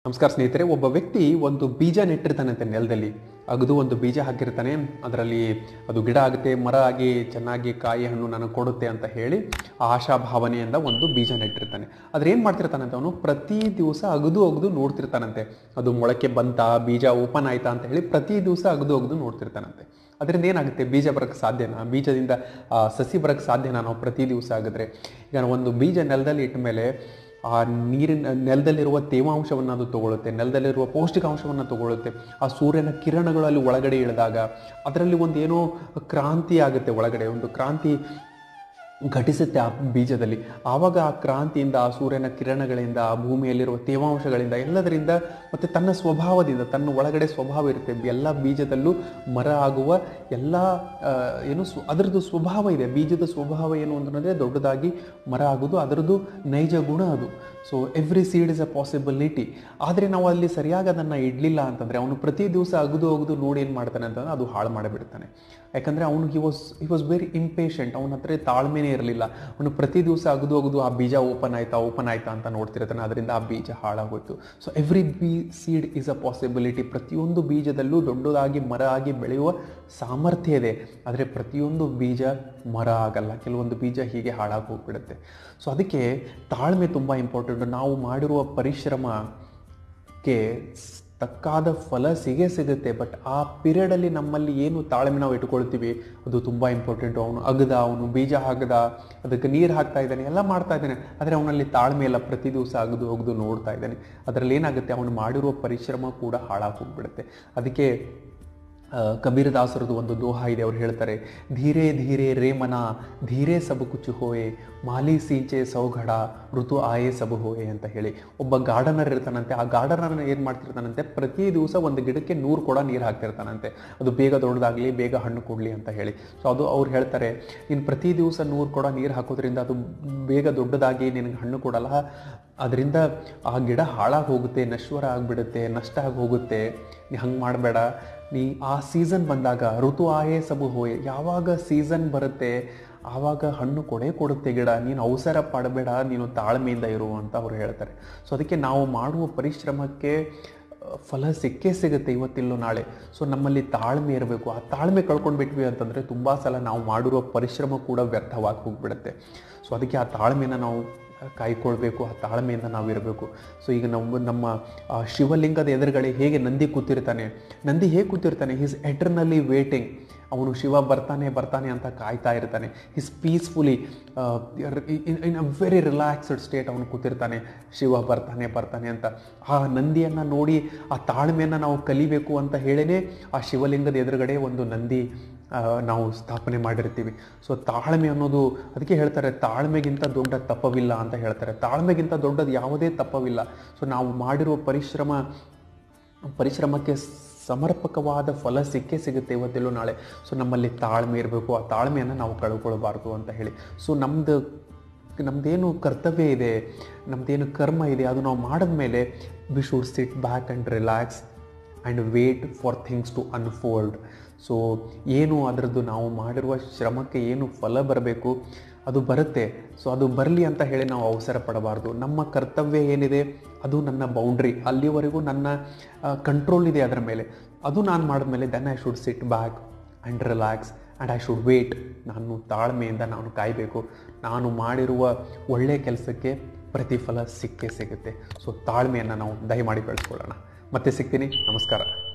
ನಮಸ್ಕಾರ ಸ್ನೇಹಿತರೆ ಒಬ್ಬ ವ್ಯಕ್ತಿ ಒಂದು ಬೀಜ ನೆಟ್ಟಿರ್ತಾನಂತೆ ನೆಲದಲ್ಲಿ ಅಗದು ಒಂದು ಬೀಜ ಹಾಕಿರ್ತಾನೆ ಅದರಲ್ಲಿ ಅದು ಗಿಡ ಆಗುತ್ತೆ ಮರ ಆಗಿ ಚೆನ್ನಾಗಿ ಕಾಯಿ ಹಣ್ಣು ನನಗೆ ಕೊಡುತ್ತೆ ಅಂತ ಹೇಳಿ ಆ ಆಶಾ ಭಾವನೆಯಿಂದ ಒಂದು ಬೀಜ ನೆಟ್ಟಿರ್ತಾನೆ ಆದ್ರೆ ಏನು ಮಾಡ್ತಿರ್ತಾನಂತೆ ಅವನು ಪ್ರತಿ ದಿವಸ ಅಗದು ಅಗದು ನೋಡ್ತಿರ್ತಾನಂತೆ ಅದು ಮೊಳಕೆ ಬಂತ ಬೀಜ ಓಪನ್ ಆಯ್ತಾ ಅಂತ ಹೇಳಿ ಪ್ರತಿ ದಿವಸ ಅಗದು ಅಗದು ನೋಡ್ತಿರ್ತಾನಂತೆ ಅದರಿಂದ ಏನಾಗುತ್ತೆ ಬೀಜ ಬರೋಕ್ಕೆ ಸಾಧ್ಯನಾ ಬೀಜದಿಂದ ಆ, ಸಸಿ ಬರೋಕ್ಕೆ ಸಾಧ್ಯನಾ ನಾವು ಪ್ರತಿ ದಿವಸ ಆಗಿದ್ರೆ ಈಗ ಒಂದು ಬೀಜ ನೆಲದಲ್ಲಿ ಇಟ್ಟ ಮೇಲೆ ಆ ನೀರಿನ ನೆಲದಲ್ಲಿರುವ ತೇವಾಂಶವನ್ನು ಅದು ತಗೊಳುತ್ತೆ ನೆಲದಲ್ಲಿರುವ ಪೌಷ್ಟಿಕಾಂಶವನ್ನು ತಗೊಳುತ್ತೆ ಆ ಸೂರ್ಯನ ಕಿರಣಗಳು ಅಲ್ಲಿ ಒಳಗಡೆ ಇಳಿದಾಗ ಅದರಲ್ಲಿ ಒಂದು ಏನೋ ಕ್ರಾಂತಿ ಆಗುತ್ತೆ ಒಳಗಡೆ ಒಂದು ಕ್ರಾಂತಿ ಘಟಿಸುತ್ತೆ ಆ ಬೀಜದಲ್ಲಿ ಆವಾಗ ಆ ಕ್ರಾಂತಿಯಿಂದ ಆ ಸೂರ್ಯನ ಕಿರಣಗಳಿಂದ ಆ ಭೂಮಿಯಲ್ಲಿರುವ ತೇವಾಂಶಗಳಿಂದ ಎಲ್ಲದರಿಂದ ಮತ್ತು ತನ್ನ ಸ್ವಭಾವದಿಂದ ತನ್ನ ಒಳಗಡೆ ಸ್ವಭಾವ ಇರುತ್ತೆ ಎಲ್ಲ ಬೀಜದಲ್ಲೂ ಮರ ಆಗುವ ಎಲ್ಲ ಆ, ಏನು ಸ್ವ ಅದರದ್ದು ಸ್ವಭಾವ ಇದೆ ಬೀಜದ ಸ್ವಭಾವ ಏನು ಅಂತಂದರೆ ದೊಡ್ಡದಾಗಿ ಮರ ಆಗೋದು ಅದರದ್ದು ನೈಜ ಗುಣ ಅದು so every seed is a possibility ಆದರೆ ನಾವು ಅಲ್ಲಿ ಸರಿಯಾಗಿ ಅದನ್ನು ಇಡಲಿಲ್ಲ ಅಂತಂದರೆ ಅವನು ಪ್ರತಿ ದಿವಸ ಅಗದು ಅಗದು ನೋಡಿ ಏನು ಮಾಡ್ತಾನೆ ಅಂತಂದ್ರೆ ಅದು ಹಾಳು ಮಾಡಿಬಿಡ್ತಾನೆ ಯಾಕಂದರೆ ಅವನು he was he was very impatient ಅವನ ಹತ್ರ ತಾಳ್ಮೆನೇ ಇರಲಿಲ್ಲ ಅವನು ಪ್ರತಿ ದಿವಸ ಅಗದು ಅಗದು ಆ ಬೀಜ ಓಪನ್ ಆಯ್ತಾ ಓಪನ್ ಆಯ್ತಾ ಅಂತ ನೋಡ್ತಿರ್ತಾನೆ ಅದರಿಂದ ಆ ಬೀಜ ಹಾಳಾಗೋಯ್ತು ಸೊ ಎವ್ರಿ ಬೀ ಸೀಡ್ ಈಸ್ ಅ ಪಾಸಿಬಿಲಿಟಿ ಪ್ರತಿಯೊಂದು ಬೀಜದಲ್ಲೂ ದೊಡ್ಡದಾಗಿ ಮರ ಆಗಿ ಬೆಳೆಯುವ ಸಾಮರ್ಥ್ಯ ಇದೆ ಆದರೆ ಪ್ರತಿಯೊಂದು ಬೀಜ ಮರ ಆಗಲ್ಲ ಕೆಲವೊಂದು ಬೀಜ ಹೀಗೆ ಹಾಳಾಗಿ ಹೋಗ್ಬಿಡುತ್ತೆ ಸೊ ಅದಕ್ಕೆ ತಾಳ್ಮೆ ತುಂಬ ಇಂಪಾರ್ಟೆಂಟ್ ನಾವು ಮಾಡಿರುವ ಪರಿಶ್ರಮಕ್ಕೆ ಸ್- ತಕ್ಕಾದ ಫಲ ಸಿಗೇ ಸಿಗುತ್ತೆ ಬಟ್ ಆ ಪೀರಿಯಡಲ್ಲಿ ನಮ್ಮಲ್ಲಿ ಏನು ತಾಳ್ಮೆ ನಾವು ಇಟ್ಕೊಳ್ತೀವಿ ಅದು ತುಂಬ ಇಂಪಾರ್ಟೆಂಟು ಅವನು ಅಗದ ಅವನು ಬೀಜ ಹಾಕದ ಅದಕ್ಕೆ ನೀರು ಹಾಕ್ತಾ ಇದ್ದಾನೆ ಎಲ್ಲ ಮಾಡ್ತಾ ಇದ್ದಾನೆ ಆದರೆ ಅವನಲ್ಲಿ ತಾಳ್ಮೆ ಇಲ್ಲ ಪ್ರತಿ ದಿವಸ ಅಗದು ಒಗ್ದು ನೋಡ್ತಾ ಇದ್ದಾನೆ ಅದರಲ್ಲಿ ಏನಾಗುತ್ತೆ ಅವನು ಮಾಡಿರುವ ಪರಿಶ್ರಮ ಕೂಡ ಹಾಳಾಗಿ ಹೋಗ್ಬಿಡುತ್ತೆ ಅದಕ್ಕೆ ಆ, ಕಬೀರದಾಸರದು ಒಂದು ದೋಹ ಇದೆ ಅವ್ರು ಹೇಳ್ತಾರೆ ಧೀರೆ ಧೀರೆ ರೇ ಮನ ಧೀರೆ ಸಬು ಕುಚು ಹೋಯೆ ಮಾಲಿ ಸೀಂಚೆ ಸೌಗಡ ಋತು ಆಯೆ ಸಬು ಹೋಯೆ ಅಂತ ಹೇಳಿ ಒಬ್ಬ ಗಾರ್ಡನರ್ ಇರ್ತಾನಂತೆ ಆ ಗಾರ್ಡನರ್ ಏನು ಮಾಡ್ತಿರ್ತಾನಂತೆ ಪ್ರತಿ ದಿವಸ ಒಂದು ಗಿಡಕ್ಕೆ ನೂರು ಕೊಡ ನೀರು ಹಾಕ್ತಿರ್ತಾನಂತೆ ಅದು ಬೇಗ ದೊಡ್ಡದಾಗಲಿ ಬೇಗ ಹಣ್ಣು ಕೊಡಲಿ ಅಂತ ಹೇಳಿ ಸೊ ಅದು ಅವ್ರು ಹೇಳ್ತಾರೆ ನೀನು ಪ್ರತಿ ದಿವಸ ನೂರು ಕೊಡ ನೀರು ಹಾಕೋದ್ರಿಂದ ಅದು ಬೇಗ ದೊಡ್ಡದಾಗಿ ನಿನಗೆ ಹಣ್ಣು ಕೊಡಲ್ಲ ಅದರಿಂದ ಆ ಗಿಡ ಹಾಳಾಗಿ ಹೋಗುತ್ತೆ ನಶ್ವರ ಆಗಿಬಿಡುತ್ತೆ ನಷ್ಟ ಆಗಿ ಹೋಗುತ್ತೆ ನೀ ಹಂಗೆ ಮಾಡಬೇಡ ನೀ ಆ ಸೀಸನ್ ಬಂದಾಗ ಋತು ಆಯೇ ಸಬು ಹೋಯೆ ಯಾವಾಗ ಸೀಸನ್ ಬರುತ್ತೆ ಆವಾಗ ಹಣ್ಣು ಕೊಡೇ ಕೊಡುತ್ತೆ ಗಿಡ ನೀನು ಅವಸರ ಪಡಬೇಡ ನೀನು ತಾಳ್ಮೆಯಿಂದ ಇರು ಅಂತ ಅವ್ರು ಹೇಳ್ತಾರೆ ಸೊ ಅದಕ್ಕೆ ನಾವು ಮಾಡುವ ಪರಿಶ್ರಮಕ್ಕೆ ಆ, ಫಲ ಸಿಕ್ಕೇ ಸಿಗುತ್ತೆ ಇವತ್ತಿಲ್ಲೋ ನಾಳೆ ಸೊ ನಮ್ಮಲ್ಲಿ ತಾಳ್ಮೆ ಇರಬೇಕು ಆ ತಾಳ್ಮೆ ಕಳ್ಕೊಂಡ್ಬಿಟ್ವಿ ಅಂತಂದರೆ ತುಂಬ ಸಲ ನಾವು ಮಾಡಿರುವ ಪರಿಶ್ರಮ ಕೂಡ ವ್ಯರ್ಥವಾಗಿ ಹೋಗ್ಬಿಡುತ್ತೆ ಸೊ ಅದಕ್ಕೆ ಆ ತಾಳ್ಮೆನ ನಾವು ಕಾಯ್ಕೊಳ್ಬೇಕು ಆ ತಾಳ್ಮೆಯಿಂದ ನಾವು ಇರಬೇಕು ಸೊ ಈಗ ನಮ್ಮ ನಮ್ಮ ಆ, ಶಿವಲಿಂಗದ ಎದುರುಗಡೆ ಹೇಗೆ ನಂದಿ ಕೂತಿರ್ತಾನೆ ನಂದಿ ಹೇಗೆ ಕೂತಿರ್ತಾನೆ ಹಿಸ್ ಎಟರ್ನಲಿ ವೇಟಿಂಗ್ ಅವನು ಶಿವ ಬರ್ತಾನೆ ಬರ್ತಾನೆ ಅಂತ ಕಾಯ್ತಾ ಇರ್ತಾನೆ he's peacefully in a very relaxed state ಅವನು ಕೂತಿರ್ತಾನೆ ಶಿವ ಬರ್ತಾನೆ ಬರ್ತಾನೆ ಅಂತ ಆ ನಂದಿಯನ್ನು ನೋಡಿ ಆ ತಾಳ್ಮೆಯನ್ನು ನಾವು ಕಲಿಬೇಕು ಅಂತ ಹೇಳೇ ಆ ಶಿವಲಿಂಗದ ಎದುರುಗಡೆ ಒಂದು ನಂದಿ ಆ, ನಾವು ಸ್ಥಾಪನೆ ಮಾಡಿರ್ತೀವಿ ಸೊ ತಾಳ್ಮೆ ಅನ್ನೋದು ಅದಕ್ಕೆ ಹೇಳ್ತಾರೆ ತಾಳ್ಮೆಗಿಂತ ದೊಡ್ಡ ತಪ್ಪವಿಲ್ಲ ಅಂತ ಹೇಳ್ತಾರೆ ತಾಳ್ಮೆಗಿಂತ ದೊಡ್ಡದು ಯಾವುದೇ ತಪ್ಪವಿಲ್ಲ ಸೊ ನಾವು ಮಾಡಿರುವ ಪರಿಶ್ರಮ ಪರಿಶ್ರಮಕ್ಕೆ ಸಮರ್ಪಕವಾದ ಫಲ ಸಿಕ್ಕೇ ಸಿಗುತ್ತೆ ಇವತ್ತೆಲ್ಲೋ ನಾಳೆ ಸೊ ನಮ್ಮಲ್ಲಿ ತಾಳ್ಮೆ ಇರಬೇಕು ಆ ತಾಳ್ಮೆಯನ್ನು ನಾವು ಕಳ್ಕೊಳ್ಬಾರ್ದು ಅಂತ ಹೇಳಿ ಸೊ ನಮ್ಮದು ನಮ್ಮದೇನು ಕರ್ತವ್ಯ ಇದೆ ನಮ್ಮದೇನು ಕರ್ಮ ಇದೆ ಅದು ನಾವು ಮಾಡಿದ್ಮೇಲೆ we should sit back and relax and wait for things to unfold so ಏನು ಅದರದ್ದು ನಾವು ಮಾಡಿರುವ ಶ್ರಮಕ್ಕೆ ಏನು ಫಲ ಬರಬೇಕು ಅದು ಬರುತ್ತೆ ಸೊ ಅದು ಬರಲಿ ಅಂತ ಹೇಳಿ ನಾವು ಅವಸರ ಪಡಬಾರ್ದು ನಮ್ಮ ಕರ್ತವ್ಯ ಏನಿದೆ ಅದು ನನ್ನ ಬೌಂಡ್ರಿ ಅಲ್ಲಿವರೆಗೂ ನನ್ನ ಕಂಟ್ರೋಲ್ ಇದೆ ಅದರ ಮೇಲೆ ಅದು ನಾನು ಮಾಡಿದ್ಮೇಲೆ then I should sit back and relax and I should wait ನಾನು ತಾಳ್ಮೆಯಿಂದ ನಾನು ಕಾಯಬೇಕು ನಾನು ಮಾಡಿರುವ ಒಳ್ಳೆಯ ಕೆಲಸಕ್ಕೆ ಪ್ರತಿಫಲ ಸಿಕ್ಕೇ ಸಿಗುತ್ತೆ ಸೊ ತಾಳ್ಮೆಯನ್ನು ನಾವು ದಯಮಾಡಿ ಬೆಳೆಸ್ಕೊಳ್ಳೋಣ ಮತ್ತೆ ಸಿಗ್ತೀನಿ ನಮಸ್ಕಾರ